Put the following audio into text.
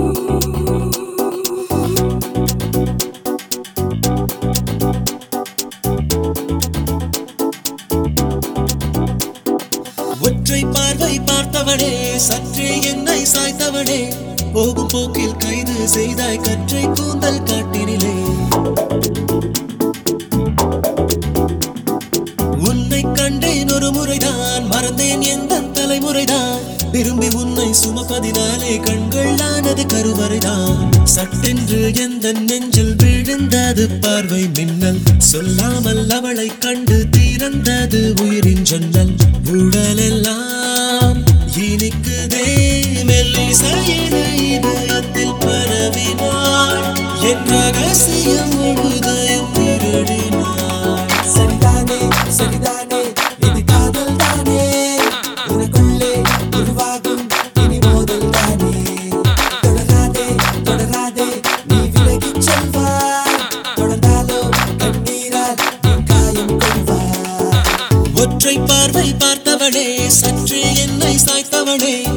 ஒற்றை பார்வை பார்த்தவனே சற்றே என்னை சாய்த்தவனே போகும் போக்கில் கைது செய்தாய் கற்றை கூந்தல் காட்டினிலே உன்னை கண்டேன் ஒரு முறைதான் மறந்தேன் எந்த தலைமுறைதான் விரும்பி உன்னை சுமப்பதினாலே கண்கள் ஆனது கருவறைதான் சட்டென்று எந்த நெஞ்சில் விழுந்தது பார்வை மின்னல் சொல்லாமல் அவளை கண்டு தீரந்தது உயிரின் ஜன்னல் உடலெல்லாம் இனிக்குதே மெல்லிசையின இதயத்தில் பரவினாள் என் ரகசியம் முழுதையும் திருடினாள் சரிதானே சரிதானே இது காதல் தானே உனக்குள்ளே உருவாகும் இனி மோதல் தானே தொடராதே தொடராதே நீ விலகிச் செல்வாய் தொடர்ந்தாலோ கண்ணீரால் நீ காயம் கொள்வாய் ஒற்றை பார்வை பார்த்தவனே சற்றே என்னை சாய்த்தவனே